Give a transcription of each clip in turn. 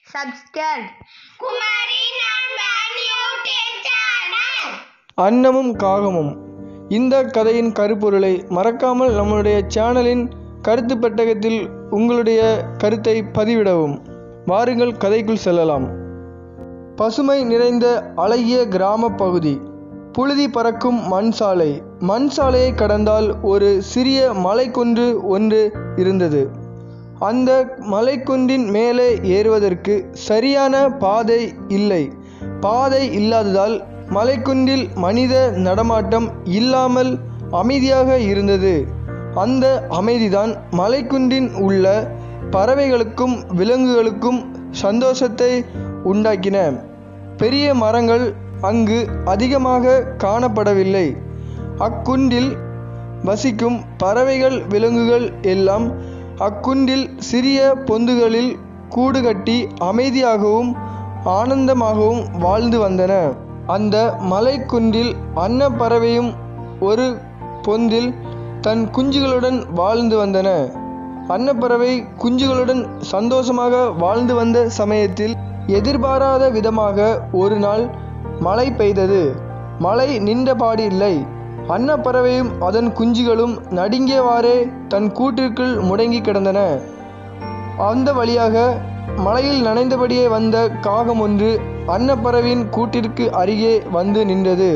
subscribe Kumari நண்பன் YouTube channel அன்னமும் காகமும் இந்த கதையின் கருப்பொருளை மறக்காமல் நம்முடைய சேனலின் கருத்து பெட்டகத்தில் உங்களுடைய கருத்தை பதிவிடவும் வாருங்கள் கதைக்குள் செல்லலாம் பசுமை நிறைந்த அழகிய கிராம பகுதி புழுதி பறக்கும் மண் சாலை மண் சாலையை கடந்தால் ஒரு சிறிய மலைக்குன்று ஒன்று இருந்தது அந்த மலைக்குன்றின் மேலே ஏறுவதற்கு சரியான பாதை இல்லை பாதை இல்லாததால் மலைக்குன்றில் மனித நடமாட்டம் இல்லாமல் அமைதியாக இருந்தது அந்த அமைதிதான் மலைக்குன்றின் உள்ள பறவைகளுக்கும் விலங்குகளுக்கும் சந்தோஷத்தை உண்டாக்கின பெரிய மரங்கள் அங்கு அதிகமாக காணப்படவில்லை அக்குன்றில் வசிக்கும் பறவைகள் விலங்குகள் எல்லாம் அக்குன்றில் சிறிய பொந்துகளில் கூடு கட்டி அமைதியாகவும் ஆனந்தமாகவும் வாழ்ந்து வந்தன அந்த மலைக்குன்றில் அன்னப்பறவையும் ஒரு பொந்தில் தன் குஞ்சுகளுடன் வாழ்ந்து வந்தன அன்னப்பறவை குஞ்சுகளுடன் சந்தோஷமாக வாழ்ந்து வந்த சமயத்தில் எதிர்பாராத விதமாக ஒரு நாள் மழை பெய்தது மழை நின்றபாடு இல்லை அன்னப்பறவையும் அதன் குஞ்சுகளும் நடுங்கியவாறே தன் கூட்டிற்குள் முடங்கி கிடந்தன அந்த வழியாக மலையில் நனைந்தபடியே வந்த காகம் ஒன்று அன்னப்பறவையின் கூட்டிற்கு அருகே வந்து நின்றது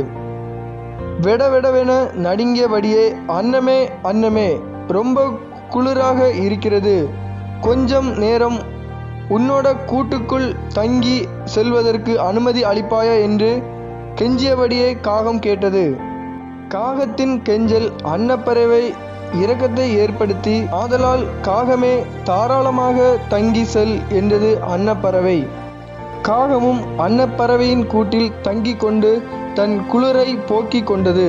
வெடவெடவென நடுங்கியபடியே அன்னமே அன்னமே ரொம்ப குளிராக இருக்கிறது கொஞ்சம் நேரம் உன்னோட கூட்டுக்குள் தங்கி செல்வதற்கு அனுமதி அளிப்பாயா என்று கெஞ்சியபடியே காகம் கேட்டது காகத்தின் கெஞ்சல் அன்னப்பறவை இரக்கத்தை ஏற்படுத்தி ஆதலால் காகமே தாராளமாக தங்கி செல் என்றது அன்னப்பறவை காகமும் அன்னப்பறவையின் கூட்டில் தங்கிக் கொண்டு தன் குளிரை போக்கிக் கொண்டது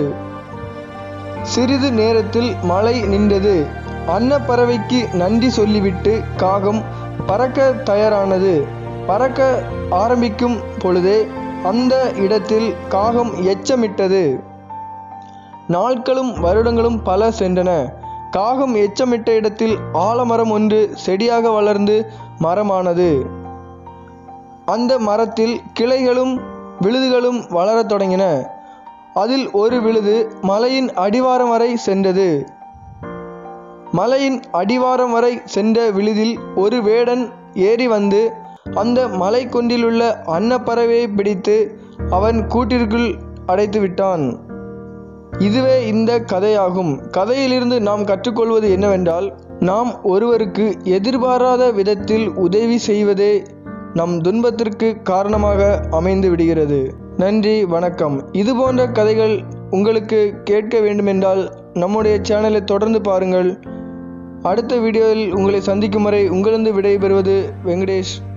சிறிது நேரத்தில் மழை நின்றது அன்னப்பறவைக்கு நன்றி சொல்லிவிட்டு காகம் பறக்க தயாரானது பறக்க ஆரம்பிக்கும் பொழுதே அந்த இடத்தில் காகம் எச்சமிட்டது நாட்களும் வருடங்களும் பல சென்றன காகம் எச்சமிட்ட இடத்தில் ஆலமரம் ஒன்று செடியாக வளர்ந்து மரமானது அந்த மரத்தில் கிளைகளும் விழுதுகளும் வளரத் தொடங்கின அதில் ஒரு விழுது மலையின் அடிவாரம் வரை சென்றது மலையின் அடிவாரம் வரை சென்ற விழுதில் ஒரு வேடன் ஏறி வந்து அந்த மலை கொண்டிலுள்ள அன்னப்பறவையை பிடித்து அவன் கூட்டிற்குள் அடைத்து விட்டான் இதுவே இந்த கதையாகும் கதையிலிருந்து நாம் கற்றுக்கொள்வது என்னவென்றால் நாம் ஒருவருக்கு எதிர்பாராத விதத்தில் உதவி செய்வதே நம் துன்பத்திற்கு காரணமாக அமைந்து விடுகிறது நன்றி வணக்கம் இது போன்ற கதைகள் உங்களுக்கு கேட்க வேண்டுமென்றால் நம்முடைய சேனலை தொடர்ந்து பாருங்கள் அடுத்த வீடியோவில் உங்களை சந்திக்கும் வரை உங்களிருந்து விடைபெறுவது வெங்கடேஷ்